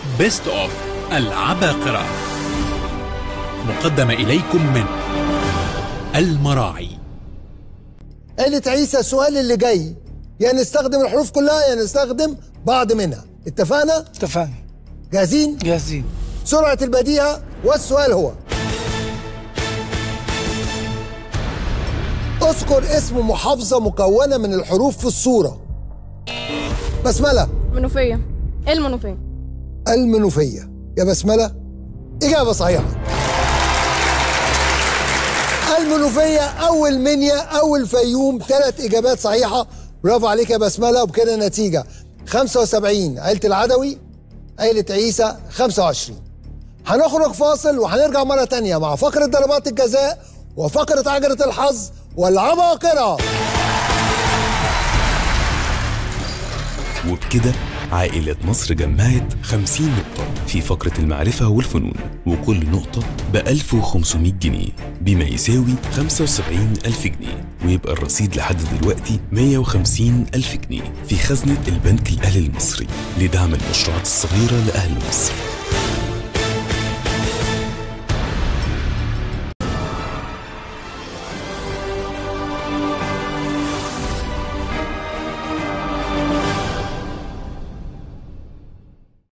بيست اوف العباقرة مقدمة إليكم من المراعي قالة عيسى السؤال اللي جاي يا نستخدم الحروف كلها يا نستخدم بعض منها اتفقنا اتفقنا جاهزين جاهزين سرعة البديهة والسؤال هو اذكر اسم محافظة مكونة من الحروف في الصورة بسملة منوفية ايه المنوفية؟ المنوفية يا بسملة إجابة صحيحة المنوفية أول منيا أول فيوم ثلاث إجابات صحيحة برافو عليك يا بسملة وبكده النتيجة 75 عيلة العدوي عيلة عيسى 25 هنخرج فاصل وهنرجع مرة تانية مع فقرة ضربات الجزاء وفقرة عجلة الحظ والعباقرة وبكده عائلة مصر جمعت 50 نقطة في فقرة المعرفة والفنون وكل نقطة ب 1500 جنيه بما يساوي 75 ألف جنيه ويبقى الرصيد لحد دلوقتي 150 ألف جنيه في خزنة البنك الأهلي المصري لدعم المشروعات الصغيرة لأهل مصر